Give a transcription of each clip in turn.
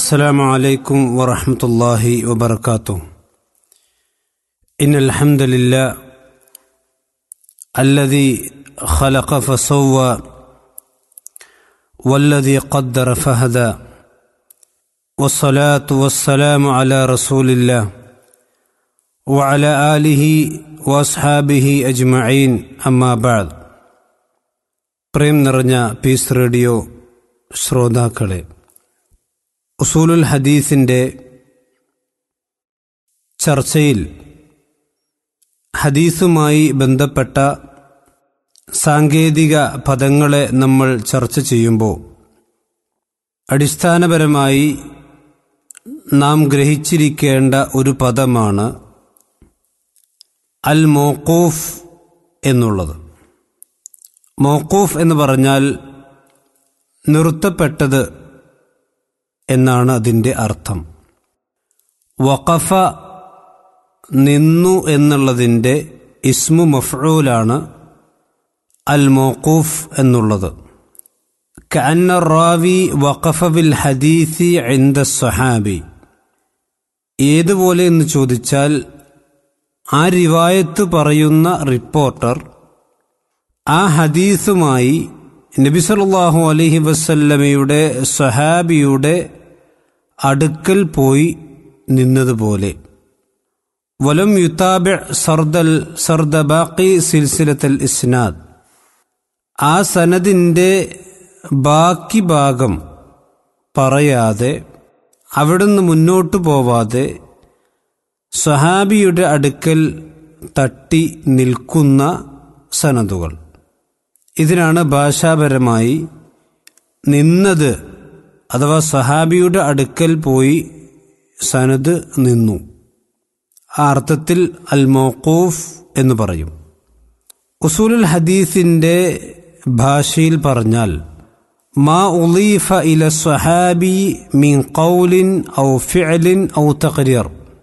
السلام عليكم ورحمة الله وبركاته إن الحمد لله الذي خلق فسوى والذي قدر فهدى والصلاة والسلام على رسول الله وعلى آله وأصحابه أجمعين أما بعد പ്രേം നിറഞ്ഞ piece radio ശ്രോതാക്കളെ ഉസൂലുൽ ഹദീസിൻ്റെ ചർച്ചയിൽ ഹദീസുമായി ബന്ധപ്പെട്ട സാങ്കേതിക പദങ്ങളെ നമ്മൾ ചർച്ച ചെയ്യുമ്പോൾ അടിസ്ഥാനപരമായി നാം ഗ്രഹിച്ചിരിക്കേണ്ട ഒരു പദമാണ് അൽ മോക്കൂഫ് എന്നുള്ളത് മോക്കൂഫ് എന്ന് പറഞ്ഞാൽ നിർത്തപ്പെട്ടത് എന്നാണ് അതിൻ്റെ അർത്ഥം വഖഫ നിന്നു എന്നുള്ളതിൻ്റെ ഇസ്മു മഫ്ഊലാണ് അൽ മോക്കൂഫ് എന്നുള്ളത് കഅന്ന റാവി വഖഫ ബിൽ ഹദീസി ഇന്ദ സ്വഹാബി ഏതുപോലെ എന്ന് ചോദിച്ചാൽ ആ റിവായത്ത് പറയുന്ന റിപ്പോർട്ടർ ആ ഹദീസുമായി നബി സല്ലല്ലാഹു അലൈഹി വസല്ലമയുടെ സഹാബിയുടെ അടുക്കൽ പോയി നിന്നതുപോലെ വലം യുതാബി സർദൽ സർദ ബാക്കി സിൽസിലത്തൽ ഇസ്നാദ് ആ സനദിൻ്റെ ബാക്കി ഭാഗം പറയാതെ അവിടുന്ന് മുന്നോട്ടു പോവാതെ സ്വഹാബിയുടെ അടുക്കൽ തട്ടി നിൽക്കുന്ന സനദുകൾ ഇതിനാണ് ഭാഷാപരമായി നിന്നത് അഥവാ സഹാബിയുടെ അടുക്കൽ പോയി സനദ് നിന്നു ആ അർത്ഥത്തിൽ അൽ മോക്കൂഫ് എന്ന് പറയും ഉസൂലുൽ ഹദീസിൻ്റെ ഭാഷയിൽ പറഞ്ഞാൽ മാ ഉലീഫ ഇല സ്വഹാബി മിൻ ഖൗലിൻ ഔ ഫിഅലിൻ ഔ തഖരീർ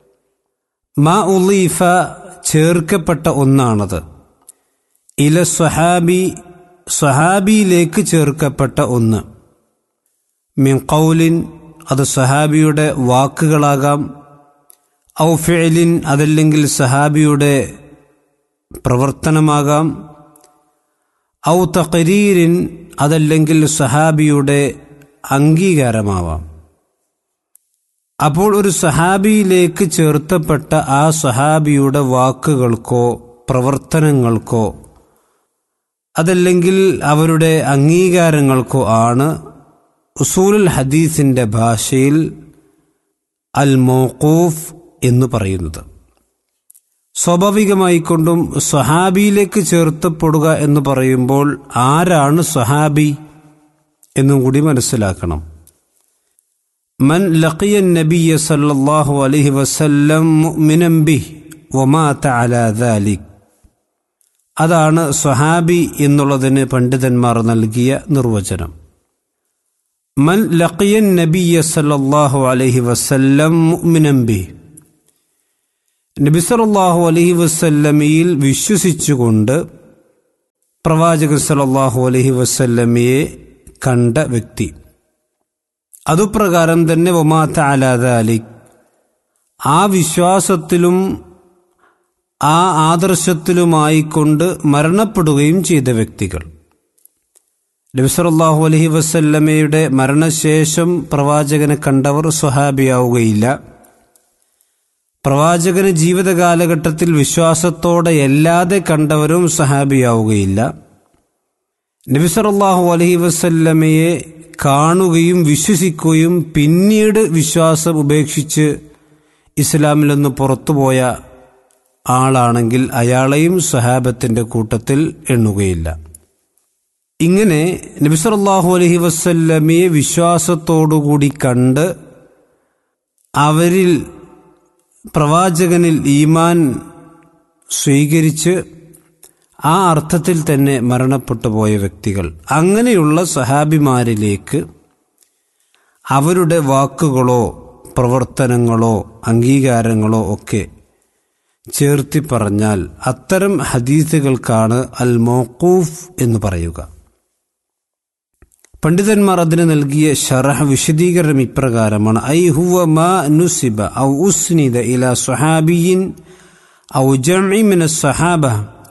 മാ ഉലീഫ ചേർക്കപ്പെട്ട ഒന്നാണത് ഇല സ്വഹാബി സ്വഹാബിയിലേക്ക് ചേർക്കപ്പെട്ട ഒന്ന് മിൻ ഖൗലിൻ അത് സ്വഹാബിയുടെ വാക്കുകളാകാം ഔ ഫിഅലിൻ അതല്ലെങ്കിൽ സഹാബിയുടെ പ്രവർത്തനമാകാം ഔ തഖരീരിൻ അതല്ലെങ്കിൽ സഹാബിയുടെ അംഗീകാരമാവാം അപ്പോൾ ഒരു സഹാബിയിലേക്ക് ചേർത്തപ്പെട്ട ആ സഹാബിയുടെ വാക്കുകൾക്കോ പ്രവർത്തനങ്ങൾക്കോ അതല്ലെങ്കിൽ അവരുടെ അംഗീകാരങ്ങൾക്കോ ആണ് ഉസൂലുൽ ഹദീസിന്റെ ഭാഷയിൽ അൽ മോക്കൂഫ് എന്ന് പറയുന്നത് സ്വാഭാവികമായിക്കൊണ്ടും സ്വഹാബിയിലേക്ക് ചേർത്തപ്പെടുക എന്ന് പറയുമ്പോൾ ആരാണ് സ്വഹാബി എന്നും കൂടി മനസ്സിലാക്കണം മൻ ലഖിയ നബിയ സല്ലല്ലാഹു അലൈഹി വസല്ലം മുഅ്മിനൻ ബിഹ് വമാത അലാ ദാലിക് അതാണ് സ്വഹാബി എന്നുള്ളതിന് പണ്ഡിതന്മാർ നൽകിയ നിർവചനം മൻ ലഖിയൻ നബിയ സല്ലല്ലാഹു അലൈഹി വസല്ലം മുഅ്മിനൻ ബി നബി സല്ലല്ലാഹു അലൈഹി വസല്ലമയിൽ വിശ്വസിച്ചുകൊണ്ട് പ്രവാചകൻ സല്ലല്ലാഹു അലൈഹി വസല്ലമയെ കണ്ട വ്യക്തി അതുപ്രകാരം തന്നെ വമാത്ത അലാദാലിക് ആ വിശ്വാസത്തിലും ആ ആദർശത്തിലുമായിക്കൊണ്ട് മരണപ്പെടുകയും ചെയ്ത വ്യക്തികൾ നബിസറല്ലാഹു അലഹി വസല്ലമയുടെ മരണശേഷം പ്രവാചകനെ കണ്ടവർ സ്വഹാബിയാവുകയില്ല പ്രവാചകന് ജീവിത കാലഘട്ടത്തിൽ വിശ്വാസത്തോടെ അല്ലാതെ കണ്ടവരും സഹാബിയാവുകയില്ല നബിസറല്ലാഹു അലഹി വസല്ലമയെ കാണുകയും വിശ്വസിക്കുകയും പിന്നീട് വിശ്വാസം ഉപേക്ഷിച്ച് ഇസ്ലാമിൽ നിന്ന് പുറത്തുപോയ ആളാണെങ്കിൽ അയാളെയും സഹാബത്തിന്റെ കൂട്ടത്തിൽ എണ്ണുകയില്ല ഇങ്ങനെ നബിസറല്ലാഹു അലഹി വസ്ല്ലമയെ വിശ്വാസത്തോടുകൂടി കണ്ട് അവരിൽ പ്രവാചകനിൽ ഈമാൻ സ്വീകരിച്ച് ആ അർത്ഥത്തിൽ തന്നെ മരണപ്പെട്ടു പോയ വ്യക്തികൾ അങ്ങനെയുള്ള സഹാബിമാരിലേക്ക് അവരുടെ വാക്കുകളോ പ്രവർത്തനങ്ങളോ അംഗീകാരങ്ങളോ ഒക്കെ ചേർത്തി പറഞ്ഞാൽ അത്തരം ഹദീസുകൾക്കാണ് അൽ മോക്കൂഫ് എന്ന് പറയുക പണ്ഡിതന്മാർ അതിന് നൽകിയ ഷറഹ വിശദീകരണം ഇപ്രകാരമാണ് ഐ ഹുവ മാ നുസിബ ഔ ഉസ്നിദ ഇല സുഹാബിയിൻ ഔ ജംഇ മിന സഹാബ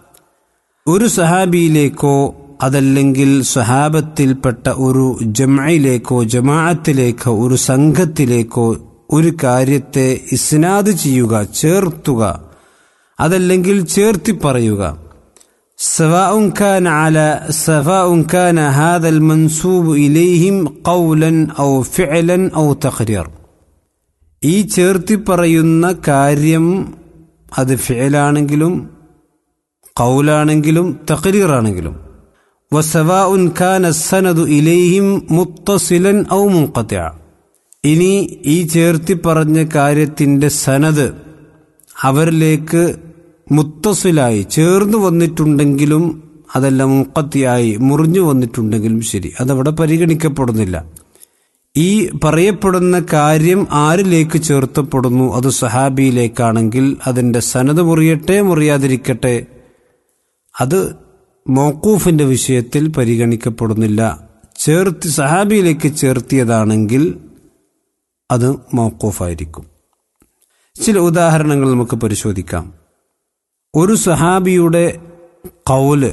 ഒരു സഹാബിയിലേക്കോ അതല്ലെങ്കിൽ സഹാബത്തിൽപ്പെട്ട ഒരു ജമയിലേക്കോ ജമാഅത്തിലേക്കോ ഒരു സംഘത്തിലേക്കോ ഒരു കാര്യത്തെ ഇസ്നാദ് ചെയ്യുക ചേർത്തുക അതല്ലെങ്കിൽ ചേർത്തി പറയുക سواء كان على سواء كان هذا المنسوب إليهم قولا أو فعلا أو تقرير ഈ ചേർത്തി പറയുന്ന കാര്യം അത് ഫിഴലാണെങ്കിലും കൗലാണെങ്കിലും തഖരീറാണെങ്കിലും വസവാഉൻ ഖാന സനദു ഇലൈഹിം മുത്തസിലൻ ഔ മുൻഖത്തിഅ ഇനി ഈ ചേർത്തി പറഞ്ഞ കാര്യത്തിന്റെ സനത് അവരിലേക്ക് മുത്തസിലായി ചേർന്ന് വന്നിട്ടുണ്ടെങ്കിലും അതല്ല മുക്കത്തിയായി മുറിഞ്ഞു വന്നിട്ടുണ്ടെങ്കിലും ശരി അതവിടെ പരിഗണിക്കപ്പെടുന്നില്ല ഈ പറയപ്പെടുന്ന കാര്യം ആരിലേക്ക് ചേർത്തപ്പെടുന്നു അത് സഹാബിയിലേക്കാണെങ്കിൽ അതിന്റെ സനത് മുറിയട്ടെ മുറിയാതിരിക്കട്ടെ അത് മോക്കൂഫിന്റെ വിഷയത്തിൽ പരിഗണിക്കപ്പെടുന്നില്ല ചേർത്തി സഹാബിയിലേക്ക് ചേർത്തിയതാണെങ്കിൽ അത് മോക്കൂഫായിരിക്കും ചില ഉദാഹരണങ്ങൾ നമുക്ക് പരിശോധിക്കാം ഒരു സഹാബിയുടെ കൗല്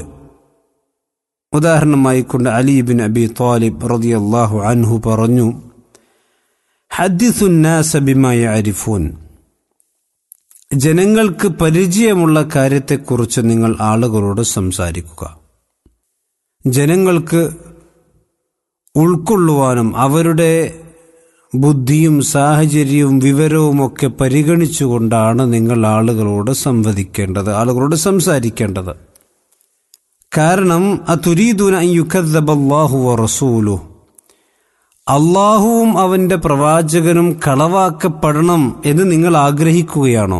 ഉദാഹരണമായി കൊണ്ട് അലീബിൻ അബി താലിബ് റളിയല്ലാഹു അൻഹു പറഞ്ഞു ഹദ്ദിസുന്നാസ ബിമാ യഅരിഫൂൻ ജനങ്ങൾക്ക് പരിചയമുള്ള കാര്യത്തെക്കുറിച്ച് നിങ്ങൾ ആളുകളോട് സംസാരിക്കുക ജനങ്ങൾക്ക് ഉൾക്കൊള്ളുവാനും അവരുടെ ബുദ്ധിയും സാഹചര്യവും വിവരവും ഒക്കെ പരിഗണിച്ചുകൊണ്ടാണ് നിങ്ങൾ ആളുകളോട് സംവദിക്കേണ്ടത് ആളുകളോട് സംസാരിക്കേണ്ടത് കാരണം അതുരീദൂന യുക്കദ്ദബല്ലാഹു റസൂലു അള്ളാഹുവും അവന്റെ പ്രവാചകനും കളവാക്കപ്പെടണം എന്ന് നിങ്ങൾ ആഗ്രഹിക്കുകയാണോ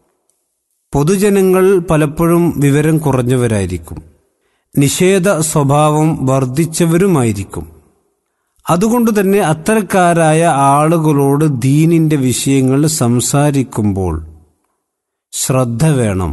പൊതുജനങ്ങൾ പലപ്പോഴും വിവരം കുറഞ്ഞവരായിരിക്കും നിഷേധ സ്വഭാവം വർദ്ധിച്ചവരുമായിരിക്കും അതുകൊണ്ട് തന്നെ അത്തരക്കാരായ ആളുകളോട് ദീനിന്റെ വിഷയങ്ങൾ സംസാരിക്കുമ്പോൾ ശ്രദ്ധ വേണം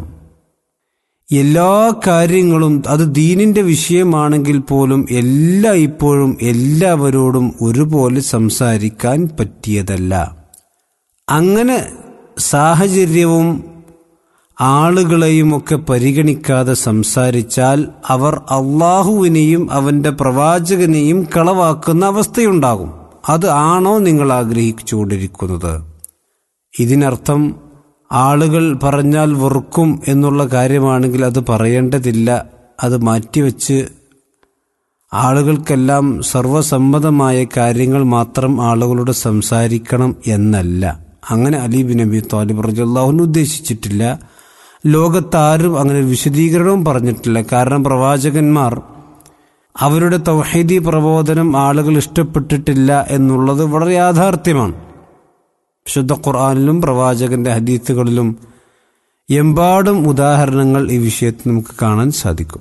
എല്ലാ കാര്യങ്ങളും അത് ദീനിന്റെ വിഷയമാണെങ്കിൽ പോലും എല്ലാ ഇപ്പോഴും എല്ലാവരോടും ഒരുപോലെ സംസാരിക്കാൻ പറ്റിയതല്ല അങ്ങനെ സാഹചര്യവും ആളുകളെയും ഒക്കെ പരിഗണിക്കാതെ സംസാരിച്ചാൽ അവർ അള്ളാഹുവിനെയും അവന്റെ പ്രവാചകനെയും കളവാക്കുന്ന അവസ്ഥയുണ്ടാകും അത് ആണോ നിങ്ങൾ ആഗ്രഹിച്ചുകൊണ്ടിരിക്കുന്നത് ഇതിനർത്ഥം ആളുകൾ പറഞ്ഞാൽ വെറുക്കും എന്നുള്ള കാര്യമാണെങ്കിൽ അത് പറയേണ്ടതില്ല അത് മാറ്റിവെച്ച് ആളുകൾക്കെല്ലാം സർവസമ്മതമായ കാര്യങ്ങൾ മാത്രം ആളുകളോട് സംസാരിക്കണം എന്നല്ല അങ്ങനെ അലീബ് നബി താലിബ് റജുല്ലാഹുൻ ഉദ്ദേശിച്ചിട്ടില്ല ലോകത്താരും അങ്ങനെ വിശദീകരണവും പറഞ്ഞിട്ടില്ല കാരണം പ്രവാചകന്മാർ അവരുടെ തൗഹീദി പ്രബോധനം ആളുകൾ ഇഷ്ടപ്പെട്ടിട്ടില്ല എന്നുള്ളത് വളരെ യാഥാർത്ഥ്യമാണ് വിശുദ്ധ ഖുർആാനിലും പ്രവാചകന്റെ ഹദീത്തുകളിലും എമ്പാടും ഉദാഹരണങ്ങൾ ഈ വിഷയത്തിൽ നമുക്ക് കാണാൻ സാധിക്കും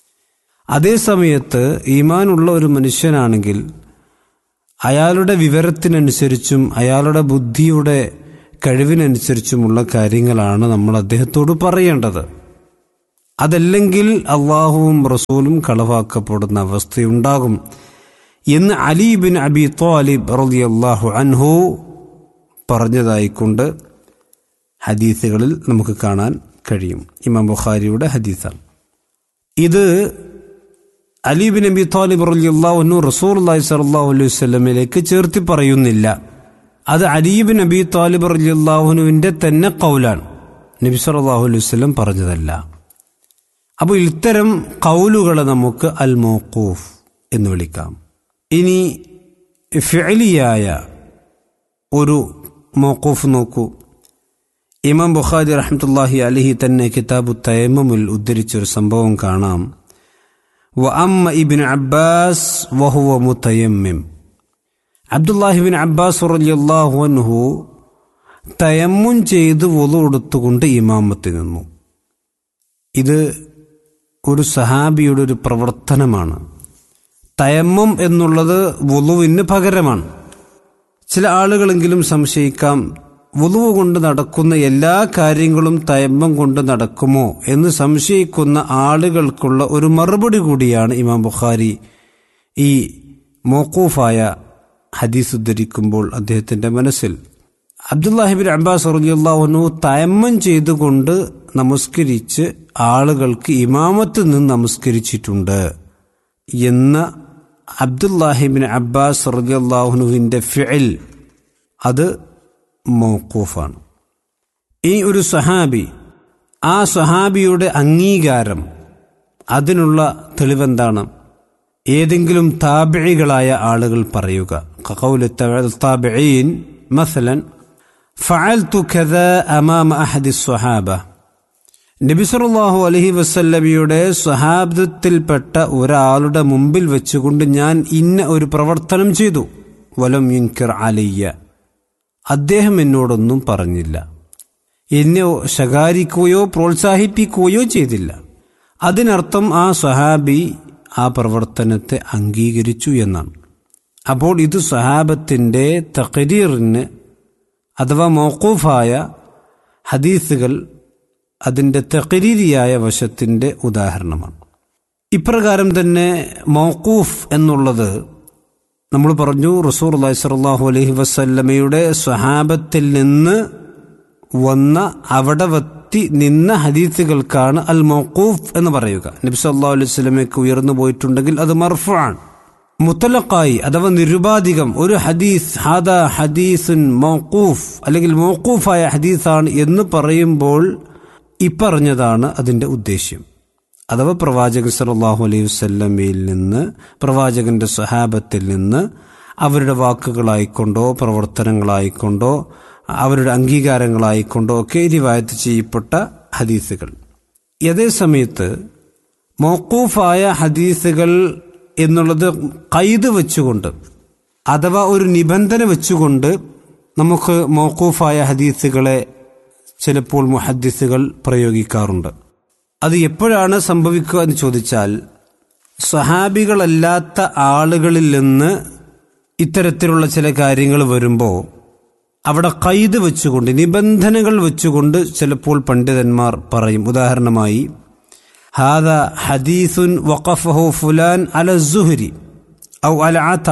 അതേസമയത്ത് ഈമാനുള്ള ഒരു മനുഷ്യനാണെങ്കിൽ അയാളുടെ വിവരത്തിനനുസരിച്ചും അയാളുടെ ബുദ്ധിയുടെ കഴിവിനനുസരിച്ചുമുള്ള കാര്യങ്ങളാണ് നമ്മൾ അദ്ദേഹത്തോട് പറയേണ്ടത് അതല്ലെങ്കിൽ അള്ളാഹുവും റസൂലും കളവാക്കപ്പെടുന്ന അവസ്ഥയുണ്ടാകും എന്ന് അലി ബിൻ അബി തോലിബ് റളിയല്ലാഹു അൻഹു പറഞ്ഞതായിക്കൊണ്ട് ഹദീസുകളിൽ നമുക്ക് കാണാൻ കഴിയും ഇമാം ബുഖാരിയുടെ ഹദീസാണ് ഇത് അലി ബിൻ അബി താലിബ് റളിയല്ലാഹു റസൂൽ അള്ളാഹി സലാഹു അലൈഹി വസല്ലമയിലേക്ക് ചേർത്തി പറയുന്നില്ല അത് അലീബിൻ നബി താലിബ് റലിയല്ലാഹുനുവിന്റെ തന്നെ കൗലാണ് നബി സല്ലാഹു അലൈഹി വസ്ലം പറഞ്ഞതല്ല അപ്പോൾ ഇത്തരം കൗലുകളെ നമുക്ക് അൽ മോക്കൂഫ് എന്ന് വിളിക്കാം ഇനി ഫിഅലിയായ ഒരു മോക്കൂഫ് നോക്കൂ ഇമാം ബുഖാരി റഹ്മത്തുല്ലാഹി അലഹി തന്നെ കിതാബു തയമ്മുൽ ഉദ്ധരിച്ചൊരു സംഭവം കാണാം വ അമ്മ ഇബിൻ അബ്ബാസ് വഹുവ മുത്തയമ്മിം അബ്ദുല്ലാഹിബിൻ അബ്ബാസ് റളിയല്ലാഹു അൻഹു തയമ്മും ചെയ്ത് വൊതു കൊടുത്തുകൊണ്ട് ഇമാമത്ത് നിന്നു ഇത് ഒരു സഹാബിയുടെ ഒരു പ്രവർത്തനമാണ് തയമ്മം എന്നുള്ളത് വുളുവിന് പകരമാണ് ചില ആളുകളെങ്കിലും സംശയിക്കാം വുളുവ് കൊണ്ട് നടക്കുന്ന എല്ലാ കാര്യങ്ങളും തയമ്മം കൊണ്ട് നടക്കുമോ എന്ന് സംശയിക്കുന്ന ആളുകൾക്കുള്ള ഒരു മറുപടി കൂടിയാണ് ഇമാം ബുഖാരി ഈ മോക്കൂഫായ ഹദീസ് ഉദ്ധരിക്കുമ്പോൾ അദ്ദേഹത്തിന്റെ മനസ്സിൽ അബ്ദുല്ലാഹിബിൻ അബ്ബാസ് റളിയല്ലാഹു തയമ്മം ചെയ്തുകൊണ്ട് നമസ്കരിച്ച് ആളുകൾക്ക് ഇമാമത്ത് നിന്ന് നമസ്കരിച്ചിട്ടുണ്ട് എന്ന അബ്ദുല്ലാഹിബിൻ അബ്ബാസ് റളിയല്ലാഹുനുവിന്റെ ഫിഅൽ അത് മൗക്കൂഫാണ് ഈ ഒരു സഹാബി ആ സഹാബിയുടെ അംഗീകാരം അതിനുള്ള തെളിവെന്താണ് ഏതെങ്കിലും താബിഴികളായ ആളുകൾ പറയുക കഖൗലു താബിഈൻ മസലൻ ഫഅൽതു കദാ അമാമ അഹദി സ്വഹാബ നബി സല്ലല്ലാഹു അലൈഹി വസല്ലമയുടെ സ്വഹാബത്തിൽപ്പെട്ട ഒരാളുടെ മുമ്പിൽ വെച്ചുകൊണ്ട് ഞാൻ ഇന്ന ഒരു പ്രവർത്തനം ചെയ്തു വലം യുൻകിർ അലയ്യ അദ്ദേഹം എന്നോടൊന്നും പറഞ്ഞില്ല എന്നെ ശകാരിക്കുകയോ പ്രോത്സാഹിപ്പിക്കുകയോ ചെയ്തില്ല അതിനർത്ഥം ആ സ്വഹാബി ആ പ്രവർത്തനത്തെ അംഗീകരിച്ചു എന്നാണ് അപ്പോൾ ഇത് സ്വഹാബത്തിൻ്റെ തകരീറിന് അഥവാ മൗക്കൂഫായ ഹദീസുകൾ അതിൻ്റെ തകരീരിയായ വശത്തിൻ്റെ ഉദാഹരണമാണ് ഇപ്രകാരം തന്നെ മൗക്കൂഫ് എന്നുള്ളത് നമ്മൾ പറഞ്ഞു റസൂർ അള്ളഹി സ്വല്ലാഹു അലൈഹി വസല്ലമയുടെ സ്വഹാബത്തിൽ നിന്ന് വന്ന അവിടെ വത്തി നിന്ന ഹദീസുകൾക്കാണ് അൽ മൗക്കൂഫ് എന്ന് പറയുക നബി സല്ലാ അലൈഹി സ്വലമയ്ക്ക് ഉയർന്നു പോയിട്ടുണ്ടെങ്കിൽ അത് മർഫാണ് മുത്തലക്കായി അഥവാ നിരുപാധികം ഒരു ഹദീസ് ഹാദ ഹദീസുൻ മൗക്കൂഫ് അല്ലെങ്കിൽ മൗക്കൂഫായ ഹദീസാണ് എന്ന് പറയുമ്പോൾ ഇപ്പറഞ്ഞതാണ് അതിന്റെ ഉദ്ദേശ്യം അഥവാ പ്രവാചകൻ സല്ലാഹു അലൈഹി വല്ലമയിൽ നിന്ന് പ്രവാചകന്റെ സ്വഹാബത്തിൽ നിന്ന് അവരുടെ വാക്കുകളായിക്കൊണ്ടോ പ്രവർത്തനങ്ങളായിക്കൊണ്ടോ അവരുടെ അംഗീകാരങ്ങളായിക്കൊണ്ടോ ഒക്കെ റിവായത്ത് ചെയ്യപ്പെട്ട ഹദീസുകൾ അതേ സമയത്ത് മൗക്കൂഫായ ഹദീസുകൾ എന്നുള്ളത് കൈത് വെച്ചുകൊണ്ട് അഥവാ ഒരു നിബന്ധന വെച്ചുകൊണ്ട് നമുക്ക് മൗക്കൂഫായ ഹദീസുകളെ ചിലപ്പോൾ മുഹദ്ദിസുകൾ പ്രയോഗിക്കാറുണ്ട് അത് എപ്പോഴാണ് സംഭവിക്കുക എന്ന് ചോദിച്ചാൽ സ്വഹാബികളല്ലാത്ത ആളുകളിൽ നിന്ന് ഇത്തരത്തിലുള്ള ചില കാര്യങ്ങൾ വരുമ്പോൾ അവിടെ കൈത് വെച്ചുകൊണ്ട് നിബന്ധനകൾ വെച്ചുകൊണ്ട് ചിലപ്പോൾ പണ്ഡിതന്മാർ പറയും ഉദാഹരണമായി ഹാദ ഹദീസുൻ വഖഫഹു ഫുലാൻ അല സുഹരി ഔ അല ആത്ത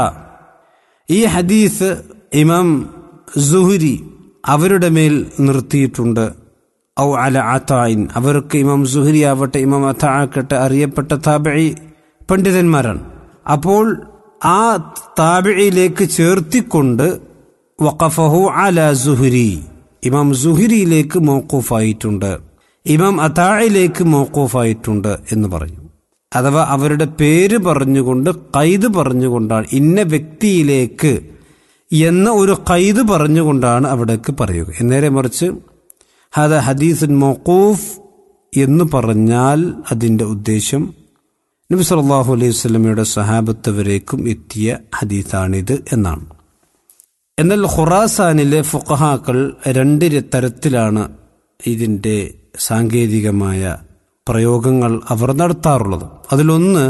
ഈ ഹദീസ് ഇമാം സുഹരി അവരുടെ മേൽ നിർത്തിയിട്ടുണ്ട് ഔ അല അതായിൻ അവർക്ക് ഇമാം സുഹരി ആവട്ടെ ഇമാം അത്താക്കട്ടെ അറിയപ്പെട്ട താബഴി പണ്ഡിതന്മാരാണ് അപ്പോൾ ആ താബിയിലേക്ക് ചേർത്തിക്കൊണ്ട് വഖഫഹു അല സുഹരി ഇമാം സുഹരിയിലേക്ക് മോക്കൂഫായിട്ടുണ്ട് ഇമാം അതായിലേക്ക് മോക്കൂഫായിട്ടുണ്ട് എന്ന് പറയും അഥവാ അവരുടെ പേര് പറഞ്ഞുകൊണ്ട് കൈത് പറഞ്ഞുകൊണ്ടാണ് ഇന്ന വ്യക്തിയിലേക്ക് എന്ന ഒരു കൈത് പറഞ്ഞുകൊണ്ടാണ് അവിടേക്ക് പറയുക എന്നേരെ മറിച്ച് ഹദ ഹദീസുൻ മൗക്കൂഫ് എന്ന് പറഞ്ഞാൽ അതിൻ്റെ ഉദ്ദേശം നബി സല്ലല്ലാഹു അലൈഹി വസല്ലമയുടെ സഹാബത്ത് വരേക്കും എത്തിയ ഹദീസാണിത് എന്നാണ് എന്നാൽ ഖുറാസാനിലെ ഫുഖഹാക്കൾ രണ്ട് തരത്തിലാണ് ഇതിൻ്റെ സാങ്കേതികമായ പ്രയോഗങ്ങൾ അവർ നടത്താറുള്ളത് അതിലൊന്ന്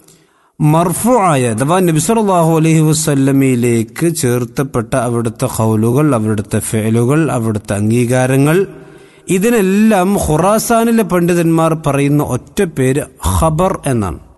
മർഫു ആയ അഥവാ നബിസലാഹു അലൈഹി വസ്ല്ലമയിലേക്ക് ചേർത്തപ്പെട്ട അവിടുത്തെ ഹൗലുകൾ അവിടുത്തെ ഫേലുകൾ അവിടുത്തെ അംഗീകാരങ്ങൾ ഇതിനെല്ലാം ഖുറാസാനിലെ പണ്ഡിതന്മാർ പറയുന്ന ഒറ്റ പേര് ഖബർ എന്നാണ്